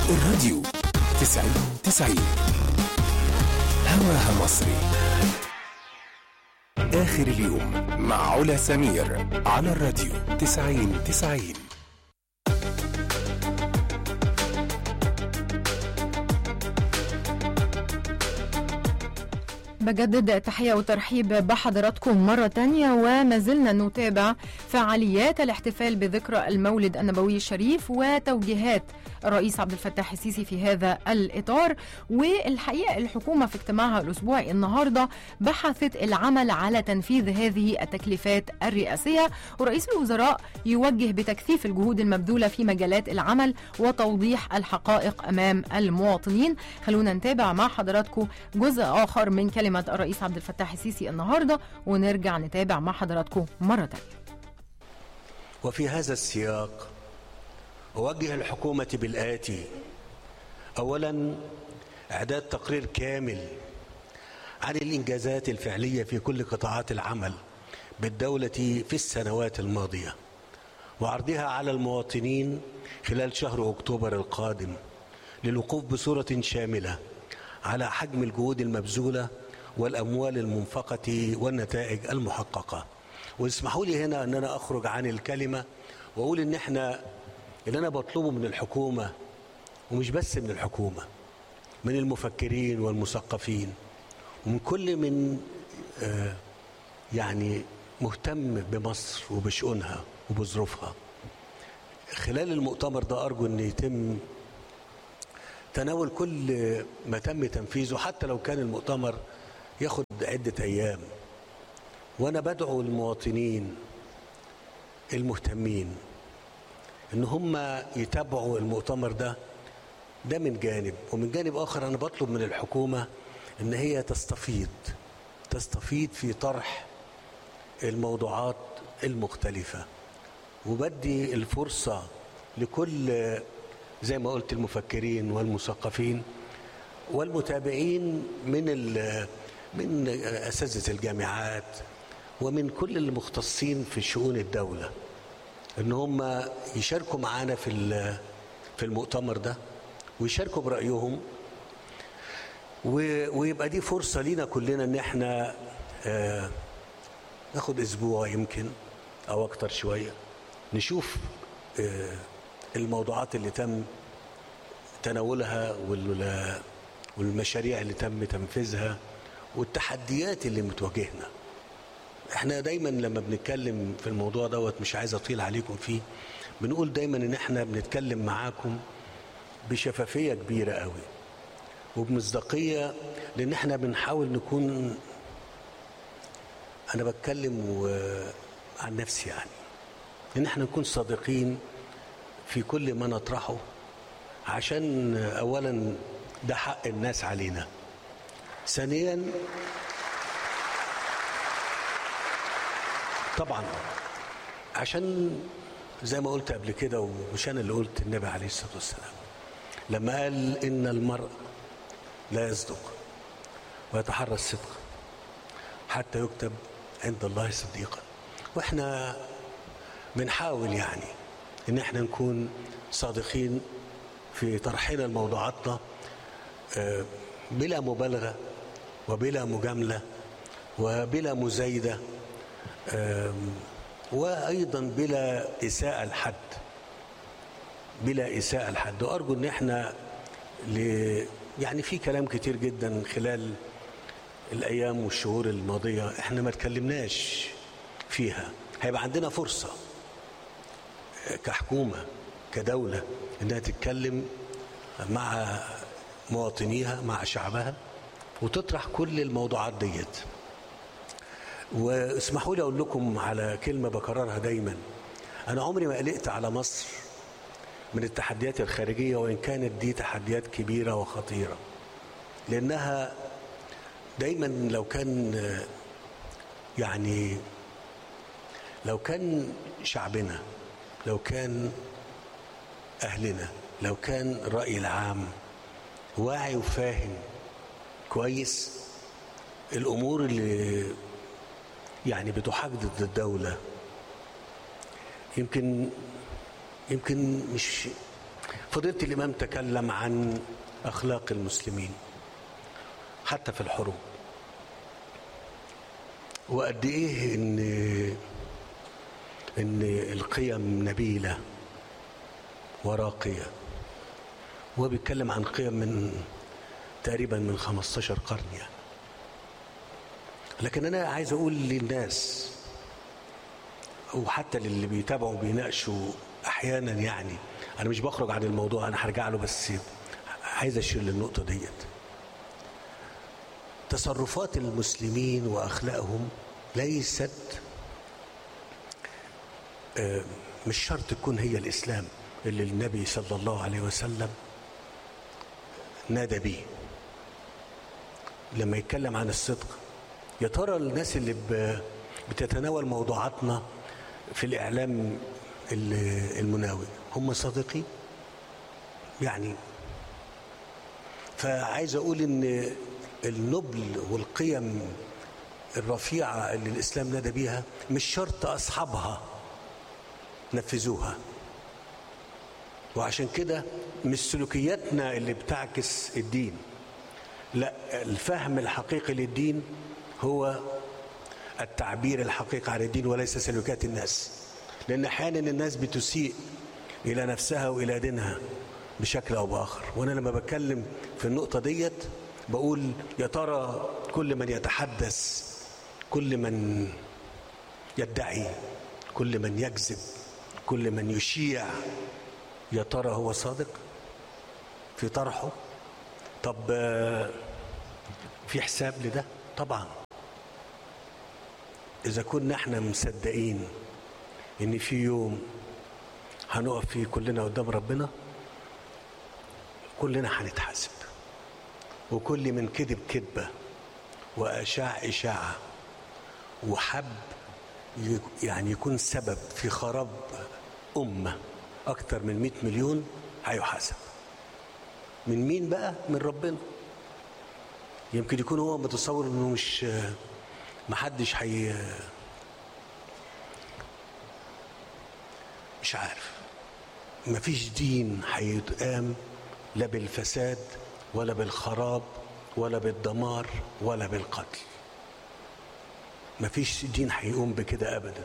الراديو تسعين تسعين هواها مصري آخر اليوم مع علا سمير على الراديو تسعين تسعين بجدد تحية وترحيب بحضراتكم مرة تانية وما زلنا نتابع فعاليات الاحتفال بذكرى المولد النبوي الشريف وتوجيهات الرئيس عبد الفتاح السيسي في هذا الإطار والحقيقة الحكومة في اجتماعها الأسبوعي النهاردة بحثت العمل على تنفيذ هذه التكليفات الرئاسية ورئيس الوزراء يوجه بتكثيف الجهود المبذولة في مجالات العمل وتوضيح الحقائق أمام المواطنين خلونا نتابع مع حضراتكم جزء آخر من كلمة الرئيس عبد الفتاح السيسي النهاردة ونرجع نتابع مع حضراتكم مرة تانية وفي هذا السياق أوجه الحكومة بالآتي أولا إعداد تقرير كامل عن الإنجازات الفعلية في كل قطاعات العمل بالدولة في السنوات الماضية وعرضها على المواطنين خلال شهر أكتوبر القادم للوقوف بصورة شاملة على حجم الجهود المبذولة والأموال المنفقة والنتائج المحققة واسمحوا لي هنا أن أنا أخرج عن الكلمة وأقول إن إحنا اللي أنا بطلبه من الحكومة ومش بس من الحكومة من المفكرين والمثقفين ومن كل من آه يعني مهتم بمصر وبشؤونها وبظروفها خلال المؤتمر ده أرجو أن يتم تناول كل ما تم تنفيذه حتى لو كان المؤتمر ياخد عدة أيام وأنا بدعو المواطنين المهتمين إن هم يتابعوا المؤتمر ده ده من جانب ومن جانب آخر أنا بطلب من الحكومة إن هي تستفيض تستفيض في طرح الموضوعات المختلفة وبدي الفرصة لكل زي ما قلت المفكرين والمثقفين والمتابعين من من اساتذه الجامعات ومن كل المختصين في شؤون الدوله ان هم يشاركوا معانا في في المؤتمر ده ويشاركوا برايهم ويبقى دي فرصه لينا كلنا ان احنا ناخد اسبوع يمكن او اكتر شويه نشوف الموضوعات اللي تم تناولها والمشاريع اللي تم تنفيذها والتحديات اللي متواجهنا احنا دايما لما بنتكلم في الموضوع دوت مش عايز اطيل عليكم فيه بنقول دايما ان احنا بنتكلم معاكم بشفافيه كبيره قوي وبمصداقيه لان احنا بنحاول نكون انا بتكلم عن نفسي يعني ان احنا نكون صادقين في كل ما نطرحه عشان اولا ده حق الناس علينا ثانيا طبعا عشان زي ما قلت قبل كده ومش انا اللي قلت النبي عليه الصلاه والسلام لما قال ان المرء لا يصدق ويتحرى الصدق حتى يكتب عند الله صديقا واحنا بنحاول يعني ان احنا نكون صادقين في طرحنا لموضوعاتنا بلا مبالغه وبلا مجامله وبلا مزايده وايضا بلا اساءه لحد بلا اساءه لحد وارجو ان احنا ل يعني في كلام كتير جدا خلال الايام والشهور الماضيه احنا ما اتكلمناش فيها هيبقى عندنا فرصه كحكومه كدوله انها تتكلم مع مواطنيها مع شعبها وتطرح كل الموضوعات ديت واسمحوا لي اقول لكم على كلمه بكررها دايما انا عمري ما قلقت على مصر من التحديات الخارجيه وان كانت دي تحديات كبيره وخطيره لانها دايما لو كان يعني لو كان شعبنا لو كان اهلنا لو كان الراي العام واعي وفاهم كويس الامور اللي يعني بتحاج ضد الدوله يمكن يمكن مش فضيلة الإمام تكلم عن أخلاق المسلمين حتى في الحروب وقد إيه إن إن القيم نبيلة وراقية هو بيتكلم عن قيم من تقريبا من 15 قرن يعني لكن أنا عايز أقول للناس وحتى للي بيتابعوا وبيناقشوا أحيانا يعني أنا مش بخرج عن الموضوع أنا هرجع له بس عايز أشير للنقطة ديت تصرفات المسلمين وأخلاقهم ليست آه، مش شرط تكون هي الإسلام اللي النبي صلى الله عليه وسلم نادى بيه لما يتكلم عن الصدق يا ترى الناس اللي ب- بتتناول موضوعاتنا في الإعلام ال- المناوئ هم صادقين يعني فعايز أقول إن النبل والقيم الرفيعة اللي الإسلام نادى بيها مش شرط أصحابها نفذوها وعشان كده مش سلوكياتنا اللي بتعكس الدين لا الفهم الحقيقي للدين هو التعبير الحقيقي عن الدين وليس سلوكيات الناس لأن أحيانا الناس بتسيء إلى نفسها وإلى دينها بشكل أو بآخر وأنا لما بتكلم في النقطة ديت بقول يا ترى كل من يتحدث كل من يدعي كل من يكذب كل من يشيع يا ترى هو صادق في طرحه طب آه، في حساب لده طبعا اذا كنا احنا مصدقين ان في يوم هنقف فيه كلنا قدام ربنا كلنا هنتحاسب وكل من كذب كذبه واشاع اشاعه وحب ي- يعني يكون سبب في خراب امه اكثر من 100 مليون هيحاسب من مين بقى من ربنا يمكن يكون هو متصور انه مش محدش حي مش عارف مفيش دين هيتقام لا بالفساد ولا بالخراب ولا بالدمار ولا بالقتل مفيش دين هيقوم بكده ابدا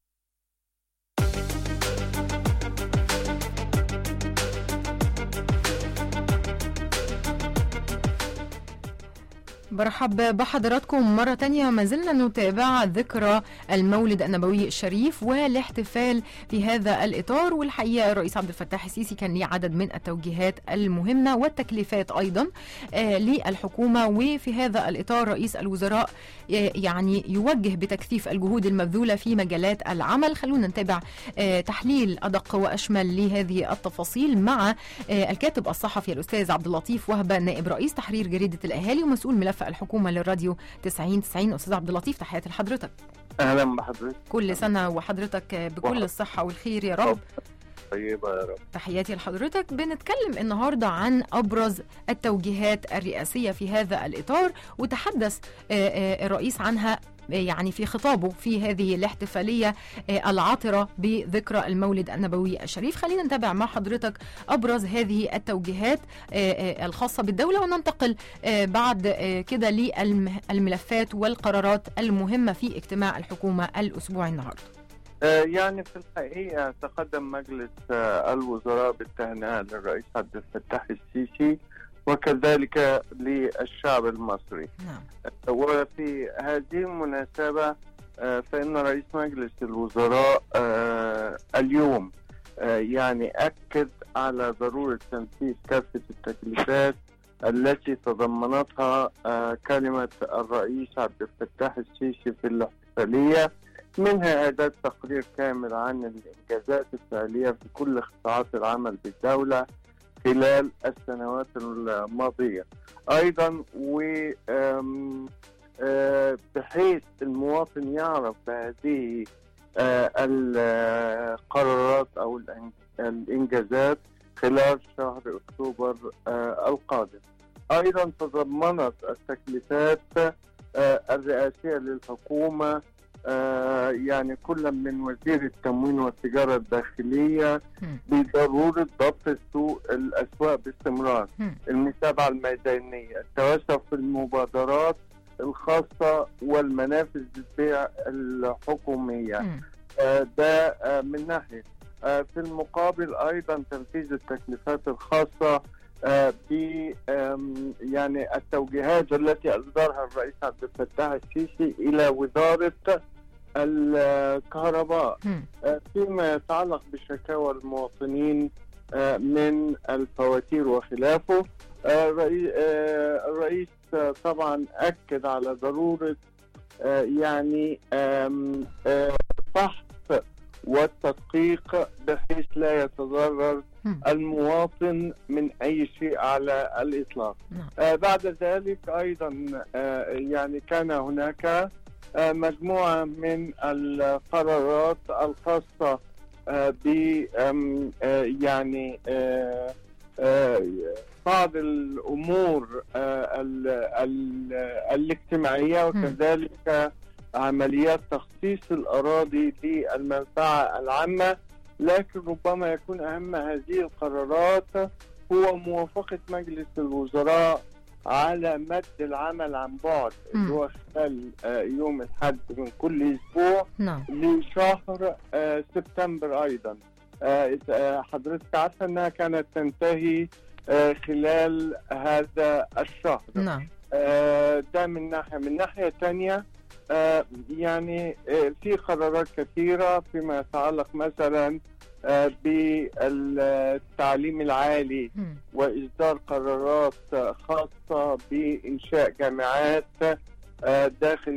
برحب بحضراتكم مرة تانية ما زلنا نتابع ذكرى المولد النبوي الشريف والاحتفال في هذا الإطار والحقيقة الرئيس عبد الفتاح السيسي كان ليه عدد من التوجيهات المهمة والتكليفات أيضا آه، للحكومة وفي هذا الإطار رئيس الوزراء آه، يعني يوجه بتكثيف الجهود المبذولة في مجالات العمل خلونا نتابع آه، تحليل أدق وأشمل لهذه التفاصيل مع آه، الكاتب الصحفي الأستاذ عبد اللطيف وهبة نائب رئيس تحرير جريدة الأهالي ومسؤول ملف الحكومة للراديو 90 90 أستاذ عبد اللطيف تحياتي لحضرتك اهلا بحضرتك كل سنة وحضرتك بكل وحضرتك. الصحة والخير يا رب طيبه يا رب تحياتي لحضرتك بنتكلم النهارده عن ابرز التوجيهات الرئاسيه في هذا الاطار وتحدث آه، آه، الرئيس عنها آه، يعني في خطابه في هذه الاحتفاليه آه، العاطره بذكرى المولد النبوي الشريف خلينا نتابع مع حضرتك ابرز هذه التوجيهات آه، آه، الخاصه بالدوله وننتقل آه، بعد آه، كده للملفات والقرارات المهمه في اجتماع الحكومه الاسبوعي النهارده آه، يعني في الحقيقه تقدم مجلس آه، الوزراء بالتهنئه للرئيس عبد الفتاح السيسي وكذلك للشعب المصري نعم وفي هذه المناسبة آه، فإن رئيس مجلس الوزراء آه، اليوم آه، يعني أكد على ضرورة تنفيذ كافة التكليفات التي تضمنتها آه، كلمة الرئيس عبد الفتاح السيسي في الاحتفالية منها إعداد تقرير كامل عن الإنجازات الفعلية في كل قطاعات العمل بالدولة خلال السنوات الماضية أيضا و آم، آه، بحيث المواطن يعرف هذه آه، القرارات أو الإن- الإنجازات خلال شهر أكتوبر آه، القادم أيضا تضمنت التكليفات آه، الرئاسية للحكومة آه، يعني كل من وزير التموين والتجارة الداخلية مم. بضرورة ضبط السوق الأسواق باستمرار مم. المتابعة الميدانية التوسع في المبادرات الخاصة والمنافذ البيع الحكومية مم. آه، ده آه، من ناحية آه، في المقابل أيضا تنفيذ التكليفات الخاصة آه، ب آم، يعني التوجيهات التي أصدرها الرئيس عبد الفتاح السيسي إلى وزارة الكهرباء مم. آه، فيما يتعلق بشكاوى المواطنين آه، من الفواتير وخلافه آه، الرئي- آه، الرئيس آه، طبعا أكد على ضرورة آه، يعني آم، آه، فحص والتدقيق بحيث لا يتضرر مم. المواطن من أي شيء على الإطلاق نعم. آه، بعد ذلك أيضا آه، يعني كان هناك آه، مجموعة من القرارات الخاصة آه، ب آم، آه، يعني آه، آه، بعض الأمور آه، ال- ال- الاجتماعية وكذلك عمليات تخصيص الأراضي للمنفعة العامة لكن ربما يكون أهم هذه القرارات هو موافقة مجلس الوزراء على مد العمل عن بعد مم. اللي هو خلال آه، يوم الحد من كل أسبوع نعم لشهر آه، سبتمبر أيضا آه، آه، حضرتك عارفة أنها كانت تنتهي آه، خلال هذا الشهر نعم آه، ده من ناحية من ناحية تانية آه، يعني آه، في قرارات كثيرة فيما يتعلق مثلا آه، بالتعليم العالي مم. وإصدار قرارات آه، خاصة بإنشاء جامعات آه، داخل